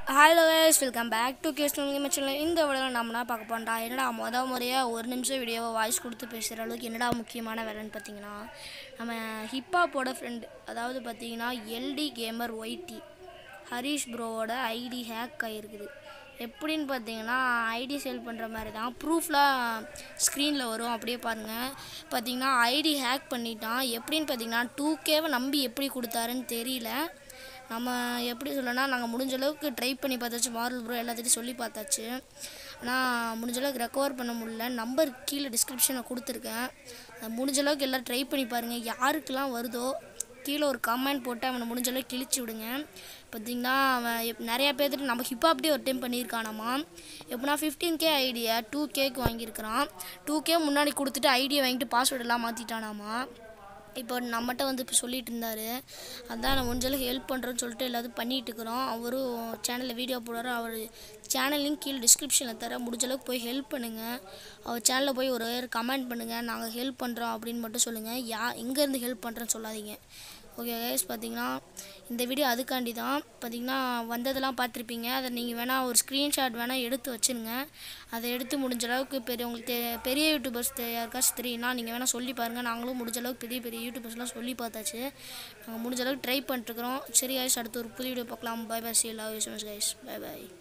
hello guys welcome back to Kay's channel இந்த வீடியோவில் நம்ம என்ன பார்க்க போகிறோம்டா என்னடா மொதல் முறையாக ஒரு நிமிஷம் வீடியோவை வாய்ஸ் கொடுத்து பேசுகிற அளவுக்கு என்னடா முக்கியமான வேலைன்னு பார்த்தீங்கன்னா நம்ம ஹிப்ஹாப்போட ஃப்ரெண்டு அதாவது பார்த்தீங்கன்னா எல்டி கேமர் ஒய்டி ஹரிஷ் ப்ரோவோட ஐடி ஹேக் ஆகிருக்குது எப்படின்னு பார்த்தீங்கன்னா ஐடி சேல் பண்ணுற மாதிரி தான் ப்ரூஃப்லாம் ஸ்க்ரீனில் வரும் அப்படியே பாருங்கள் பார்த்தீங்கன்னா ஐடி ஹேக் பண்ணிட்டான் எப்படின்னு பார்த்தீங்கன்னா டூ கேவை நம்பி எப்படி கொடுத்தாருன்னு தெரியல நம்ம எப்படி சொல்லணும்னா நாங்கள் முடிஞ்ச அளவுக்கு ட்ரை பண்ணி பார்த்தாச்சு மாரல் ப்ரோ எல்லாத்தையும் சொல்லி பார்த்தாச்சு ஆனால் முடிஞ்ச அளவுக்கு ரெக்கவர் பண்ண முடியல நம்பர் கீழே டிஸ்கிரிப்ஷனில் கொடுத்துருக்கேன் அது முடிஞ்ச அளவுக்கு எல்லாம் ட்ரை பண்ணி பாருங்கள் யாருக்கெல்லாம் வருதோ கீழே ஒரு கமெண்ட் போட்டு அவனை முடிஞ்ச அளவுக்கு கிழிச்சு விடுங்க பார்த்தீங்கன்னா அவன் எப் நிறையா பேர்த்துட்டு நம்ம ஹிப்ஹாப்டே ஒரு டைம் பண்ணியிருக்கானாமா எப்படின்னா ஃபிஃப்டீன் கே ஐடியை டூ கேக்கு வாங்கியிருக்கிறான் டூ கே முன்னாடி கொடுத்துட்டு ஐடியை வாங்கிட்டு பாஸ்வேர்டு எல்லாம் மாற்றிட்டானாமா இப்போ நம்மகிட்ட வந்து இப்போ சொல்லிட்டு இருந்தார் அதான் நான் முடிஞ்சளவுக்கு ஹெல்ப் பண்ணுறோன்னு சொல்லிட்டு எல்லாத்தையும் பண்ணிகிட்டு இருக்கிறோம் அவரும் சேனலில் வீடியோ போடுறாரு அவர் சேனல் லிங்க் கீழே டிஸ்கிரிப்ஷனில் தர முடிஞ்ச அளவுக்கு போய் ஹெல்ப் பண்ணுங்கள் அவர் சேனலில் போய் ஒரு கமெண்ட் பண்ணுங்கள் நாங்கள் ஹெல்ப் பண்ணுறோம் அப்படின்னு மட்டும் சொல்லுங்கள் யா எங்கேருந்து ஹெல்ப் பண்ணுறேன்னு சொல்லாதீங்க ஓகே கைஸ் பார்த்தீங்கன்னா இந்த வீடியோ அதுக்காண்டி தான் பார்த்தீங்கன்னா வந்ததெல்லாம் பார்த்துருப்பீங்க அதை நீங்கள் வேணால் ஒரு ஸ்க்ரீன்ஷாட் வேணால் எடுத்து வச்சுருங்க அதை எடுத்து முடிஞ்ச அளவுக்கு பெரிய உங்களுக்கு தெ பெரிய யூடியூபர்ஸ் தெ யாருக்காச்சும் தெரியும்னா நீங்கள் வேணால் சொல்லி பாருங்கள் நாங்களும் முடிஞ்ச அளவுக்கு பெரிய பெரிய யூடியூபர்ஸ்லாம் சொல்லி பார்த்தாச்சு நாங்கள் முடிஞ்ச அளவுக்கு ட்ரை பண்ணிட்டுருக்குறோம் சரி கைஸ் அடுத்து ஒரு புது வீடியோ பார்க்கலாம் bye bye see love you guys bye by